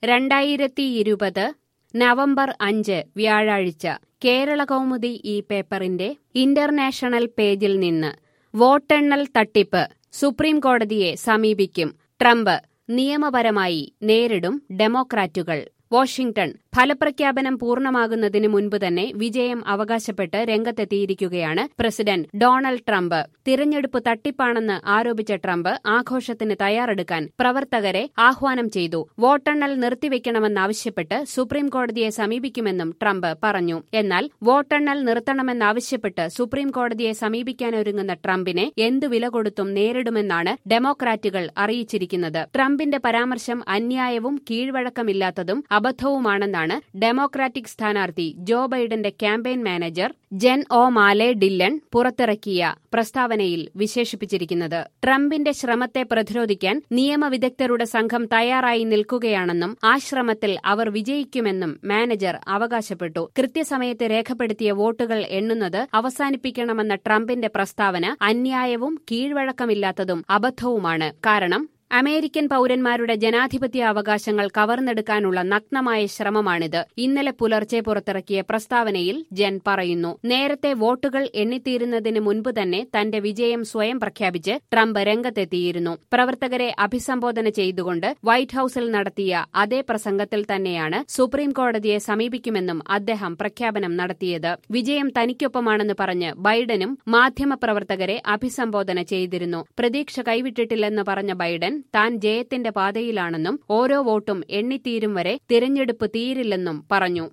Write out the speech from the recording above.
രണ്ടായിരത്തി ഇരുപത് നവംബർ അഞ്ച് വ്യാഴാഴ്ച കേരള കൗമുദി ഈ പേപ്പറിന്റെ ഇന്റർനാഷണൽ പേജിൽ നിന്ന് വോട്ടെണ്ണൽ തട്ടിപ്പ് സുപ്രീം കോടതിയെ സമീപിക്കും ട്രംപ് നിയമപരമായി നേരിടും ഡെമോക്രാറ്റുകൾ വാഷിംഗ്ടൺ ഫലപ്രഖ്യാപനം പൂർണ്ണമാകുന്നതിന് മുൻപ് തന്നെ വിജയം അവകാശപ്പെട്ട് രംഗത്തെത്തിയിരിക്കുകയാണ് പ്രസിഡന്റ് ഡൊണാൾഡ് ട്രംപ് തിരഞ്ഞെടുപ്പ് തട്ടിപ്പാണെന്ന് ആരോപിച്ച ട്രംപ് ആഘോഷത്തിന് തയ്യാറെടുക്കാൻ പ്രവർത്തകരെ ആഹ്വാനം ചെയ്തു വോട്ടെണ്ണൽ നിർത്തിവെക്കണമെന്നാവശ്യപ്പെട്ട് സുപ്രീം കോടതിയെ സമീപിക്കുമെന്നും ട്രംപ് പറഞ്ഞു എന്നാൽ വോട്ടെണ്ണൽ നിർത്തണമെന്നാവശ്യപ്പെട്ട് സുപ്രീം കോടതിയെ സമീപിക്കാനൊരുങ്ങുന്ന ട്രംപിനെ എന്തു വില കൊടുത്തും നേരിടുമെന്നാണ് ഡെമോക്രാറ്റുകൾ അറിയിച്ചിരിക്കുന്നത് ട്രംപിന്റെ പരാമർശം അന്യായവും കീഴ്വഴക്കമില്ലാത്തതും അബദ്ധവുമാണെന്നാണ് ഡെമോക്രാറ്റിക് സ്ഥാനാർത്ഥി ജോ ബൈഡന്റെ campaign manager Jen O'Malley Dillon പുറത്തിറക്കിയ പ്രസ്താവനയിൽ വിശേഷിപ്പിച്ചിരിക്കുന്നത് ട്രംപിന്റെ ശ്രമത്തെ പ്രതിരോധിക്കാൻ നിയമവിദഗ്ധരുടെ സംഘം തയ്യാറായി നിൽക്കുകയാണെന്നും ആ ശ്രമത്തിൽ അവർ വിജയിക്കുമെന്നും മാനേജർ അവകാശപ്പെട്ടു കൃത്യസമയത്ത് രേഖപ്പെടുത്തിയ വോട്ടുകൾ എണ്ണുന്നത് അവസാനിപ്പിക്കണമെന്ന ട്രംപിന്റെ പ്രസ്താവന അന്യായവും കീഴ്വഴക്കമില്ലാത്തതും അബദ്ധവുമാണ് കാരണം അമേരിക്കൻ പൌരന്മാരുടെ ജനാധിപത്യ അവകാശങ്ങൾ കവർന്നെടുക്കാനുള്ള നഗ്നമായ ശ്രമമാണിത് ഇന്നലെ പുലർച്ചെ പുറത്തിറക്കിയ പ്രസ്താവനയിൽ ജെൻ പറയുന്നു നേരത്തെ വോട്ടുകൾ എണ്ണിത്തീരുന്നതിന് മുൻപ് തന്നെ തന്റെ വിജയം സ്വയം പ്രഖ്യാപിച്ച് ട്രംപ് രംഗത്തെത്തിയിരുന്നു പ്രവർത്തകരെ അഭിസംബോധന ചെയ്തുകൊണ്ട് വൈറ്റ് ഹൌസിൽ നടത്തിയ അതേ പ്രസംഗത്തിൽ തന്നെയാണ് സുപ്രീം കോടതിയെ സമീപിക്കുമെന്നും അദ്ദേഹം പ്രഖ്യാപനം നടത്തിയത് വിജയം തനിക്കൊപ്പമാണെന്ന് പറഞ്ഞ് ബൈഡനും മാധ്യമപ്രവർത്തകരെ അഭിസംബോധന ചെയ്തിരുന്നു പ്രതീക്ഷ കൈവിട്ടിട്ടില്ലെന്ന് പറഞ്ഞ ബൈഡൻ താൻ ജയത്തിന്റെ പാതയിലാണെന്നും ഓരോ വോട്ടും എണ്ണിത്തീരും വരെ തിരഞ്ഞെടുപ്പ് തീരില്ലെന്നും പറഞ്ഞു